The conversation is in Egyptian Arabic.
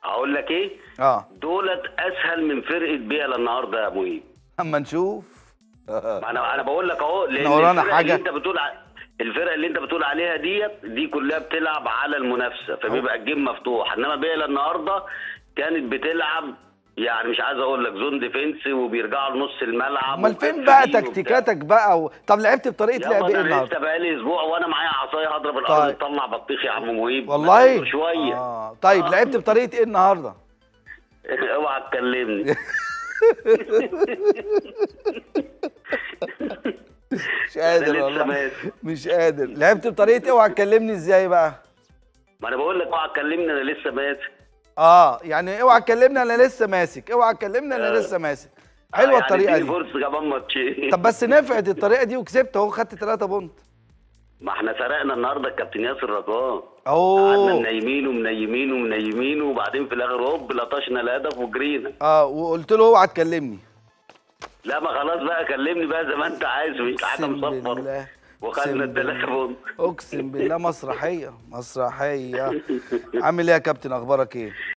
اقول لك ايه اه دولت اسهل من فرقه بيلا النهارده يا مهيب اما نشوف ما انا انا بقول لك اهو لان إحنا ورانا الفرق حاجة. اللي انت بتقول ع- الفرق اللي انت بتقول عليها ديت دي كلها بتلعب على المنافسه فبيبقى الجيم مفتوح انما بيلا النهارده كانت بتلعب يعني مش عايز اقول لك زون ديفنس وبيرجعوا لنص الملعب امال فين بقى ومقفلين وبتاع. تكتيكاتك بقى و... طب لعبت بطريقه يابا لعب ايه انا النهارده لسه بقالي اسبوع وانا معايا عصايه هضرب الارض طيب. تطلع بطيخ يا عم مهيب والله بس شويه آه. طيب آه. لعبت بطريقه ايه النهارده اوعى تكلمني مش قادر لسه والله ماسك. مش قادر لعبت بطريقه ايه وهتكلمني ازاي بقى ما انا بقول لك اوعى تكلمني انا لسه ماسك اه يعني اوعى تكلمني انا لسه ماسك اوعى تكلمني انا آه. لسه ماسك حلوه يعني الطريقه اديني دي فرصه كمان ماتشين طب بس نفعت الطريقه دي وكسبت اهو خدت 3 بونت ما احنا سرقنا النهارده الكابتن ياسر رضوان اوه قعدنا منيمين ومنيمين ومنيمين وبعدين في الاخر هوب لطشنا الهدف وجرينا اه وقلت له اوعى تكلمني لا ما خلاص بقى كلمني بقى زي ما انت عايز مش حاجه اقسم مصفر بالله أقسم وخدنا الثلاثه بالله. بونت اقسم بالله مسرحيه مسرحيه عامل ايه يا كابتن اخبارك ايه